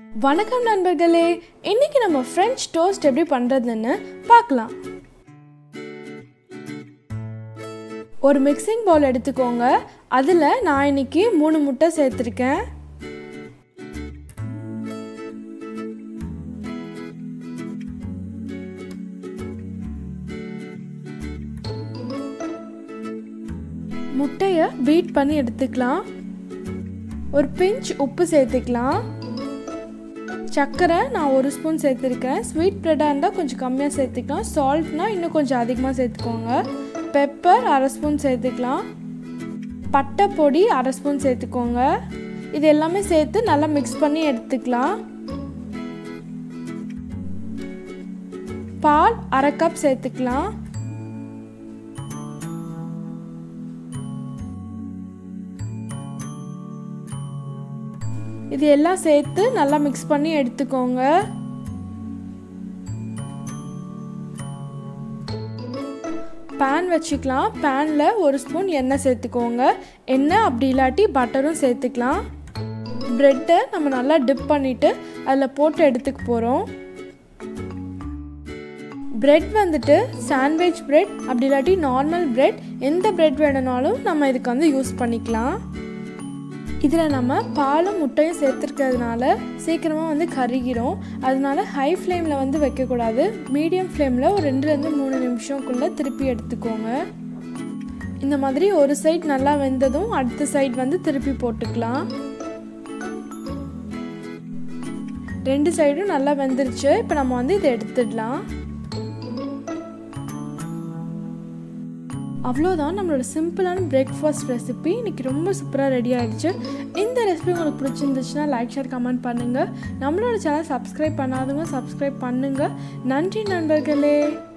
வணக்கம் நண்பர்களே இன்னைக்கு நம்ம ஃப்ரெஞ்ச் டோஸ்ட் எப்படி பண்ணுறதுன்னு பார்க்கலாம் ஒரு மிக்சிங் பவுல் எடுத்துக்கோங்க அதில் நான் இன்னைக்கு மூணு முட்டை சேர்த்துருக்கேன் முட்டையை பீட் பண்ணி எடுத்துக்கலாம் ஒரு பிஞ்ச் உப்பு சேர்த்துக்கலாம் சர்க்கரை நான் ஒரு ஸ்பூன் சேர்த்துருக்கேன் ஸ்வீட் ப்ரெட்டாக இருந்தால் கொஞ்சம் கம்மியாக சேர்த்துக்கலாம் சால்ட்னா இன்னும் கொஞ்சம் அதிகமாக சேர்த்துக்கோங்க பெப்பர் அரை ஸ்பூன் சேர்த்துக்கலாம் பட்டை பொடி அரை ஸ்பூன் சேர்த்துக்கோங்க இது எல்லாமே சேர்த்து நல்லா மிக்ஸ் பண்ணி எடுத்துக்கலாம் பால் அரை கப் சேர்த்துக்கலாம் இது எல்லாம் சேர்த்து நல்லா மிக்ஸ் பண்ணி எடுத்துக்கோங்க பேன் வச்சுக்கலாம் பேனில் ஒரு ஸ்பூன் எண்ணெய் சேர்த்துக்கோங்க எண்ணெய் அப்படி இல்லாட்டி பட்டரும் சேர்த்துக்கலாம் ப்ரெட்டை நம்ம நல்லா டிப் பண்ணிவிட்டு அதில் போட்டு எடுத்துக்க போகிறோம் பிரெட் வந்துட்டு சாண்ட்விச் பிரெட் அப்படி இல்லாட்டி நார்மல் பிரெட் எந்த பிரெட் வேணுனாலும் நம்ம இதுக்கு வந்து யூஸ் பண்ணிக்கலாம் இதில் நம்ம பாலும் முட்டையும் சேர்த்துருக்கிறதுனால சீக்கிரமாக வந்து கருகிரும் அதனால ஹை ஃப்ளேமில் வந்து வைக்கக்கூடாது மீடியம் ஃப்ளேமில் ஒரு ரெண்டுலேருந்து மூணு நிமிஷம்குள்ளே திருப்பி எடுத்துக்கோங்க இந்த மாதிரி ஒரு சைட் நல்லா வெந்ததும் அடுத்த சைட் வந்து திருப்பி போட்டுக்கலாம் ரெண்டு சைடும் நல்லா வெந்துருச்சு இப்போ நம்ம வந்து இதை எடுத்துடலாம் அவ்வளோதான் நம்மளோட சிம்பிளான பிரேக்ஃபாஸ்ட் ரெசிபி இன்றைக்கி ரொம்ப சூப்பராக ரெடி ஆகிடுச்சு இந்த ரெசிபி உங்களுக்கு பிடிச்சிருந்துச்சுன்னா லைக் ஷேர் கமெண்ட் பண்ணுங்கள் நம்மளோட சேனல் சப்ஸ்கிரைப் பண்ணாதவங்க சப்ஸ்கிரைப் பண்ணுங்கள் நன்றி நண்பர்களே